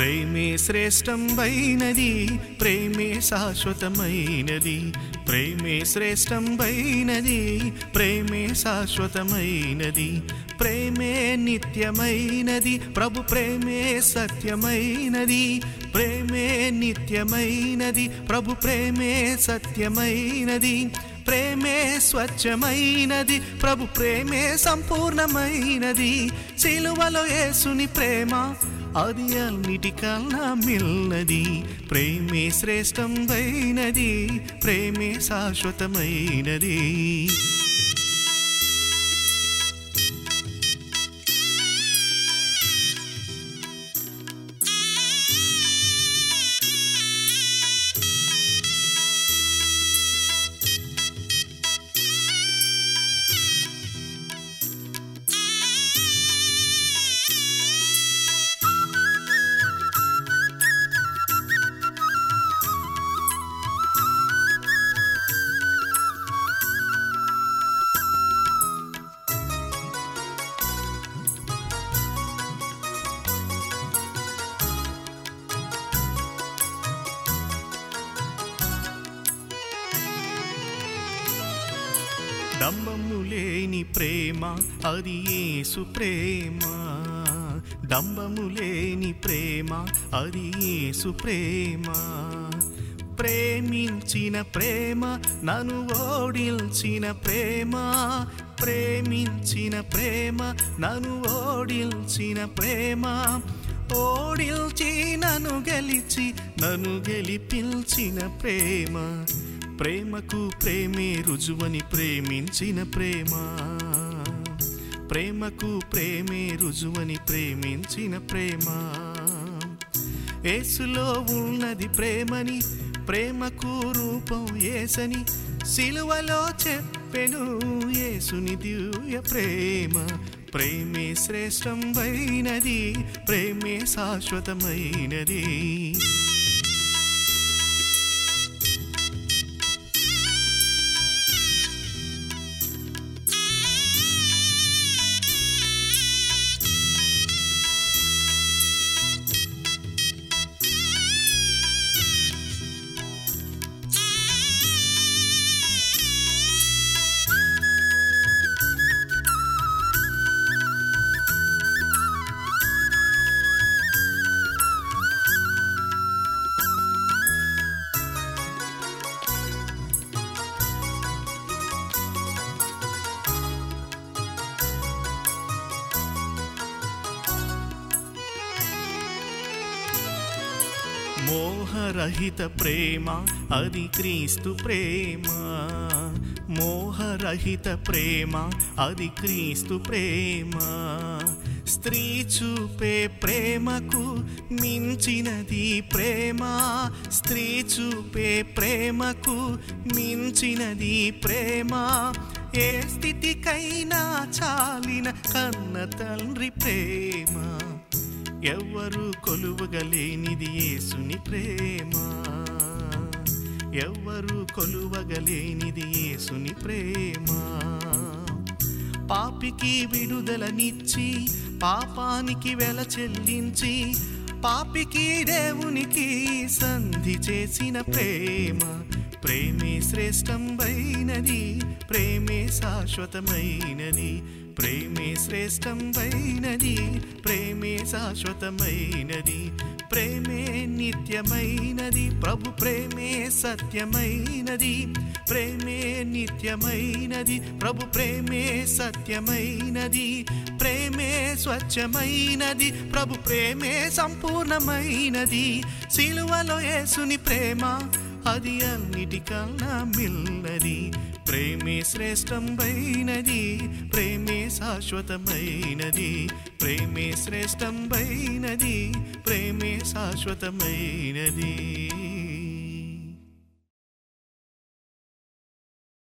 ప్రేమే శ్రేష్టంబైనది ప్రేమే శాశ్వతమైనది ప్రేమే శ్రేష్టంబైనది ప్రేమే శాశ్వతమైనది ప్రేమే నిత్యమైనది ప్రభు ప్రేమే సత్యమైనది ప్రేమే నిత్యమైనది ప్రభు ప్రేమే సత్యమైనది ప్రేమే స్వచ్ఛమైనది ప్రభు ప్రేమే సంపూర్ణమైనది సిలువలో యేసుని ప్రేమ అది అన్నిటికన్నా మిల్నది ప్రేమే శ్రేష్టంబైనది ప్రేమే శాశ్వతమైనది డంబము లేని ప్రేమ అది యేసు ప్రేమ డంబము లేని ప్రేమ అది యేసు ప్రేమ ప్రేమించిన ప్రేమ నన్ను ఓడిల్చిన ప్రేమ ప్రేమించిన ప్రేమ నన్ను ఓడిల్చిన ప్రేమ ఓడిల్చి నన్ను గెలిచి నన్ను గెలిపించిన ప్రేమ ప్రేమకు ప్రేమే రుజువని ప్రేమించిన ప్రేమ ప్రేమకు ప్రేమే రుజువని ప్రేమించిన ప్రేమ యేసులో ఉన్నది ప్రేమని ప్రేమకు రూపం ఏసని సిలువలో చెప్పెను యేసుని దివ్య ప్రేమ ప్రేమే శ్రేష్టంబైనది ప్రేమే శాశ్వతమైనది మోహరహిత ప్రేమ అది క్రీస్తు ప్రేమ మోహరహిత ప్రేమ అది క్రీస్తు ప్రేమ స్త్రీ చూపే ప్రేమకు మించినది ప్రేమ స్త్రీ చూపే ప్రేమకు మించినది ప్రేమ ఏ స్థితికైనా చాలిన కన్న తండ్రి ప్రేమ ఎవ్వరు కొలువగలేనిది యేసుని ప్రేమ ఎవ్వరు కొలువగలేనిది యేసుని ప్రేమ పాపికి విడుదలనిచ్చి పాపానికి వెల చెల్లించి పాపికి దేవునికి సంధి చేసిన ప్రేమ ప్రేమే శ్రేష్టంబైనది ప్రేమే శాశ్వతమైనది ప్రేమే శ్రేష్టంబైనది ప్రేమే శాశ్వతమైనది ప్రేమే నిత్యమైనది ప్రభు ప్రేమే సత్యమైనది ప్రేమే నిత్యమైనది ప్రభు ప్రేమే సత్యమైనది ప్రేమే స్వచ్ఛమైనది ప్రభు ప్రేమే సంపూర్ణమైనది సిలువలో యేసుని ప్రేమ అది అన్నిటికన్నా మిల్నది ప్రేమే శ్రేష్టంబైనది ప్రేమే శాశ్వతమైనది ప్రేమే శ్రేష్టంబైనది ప్రేమే శాశ్వతమైనది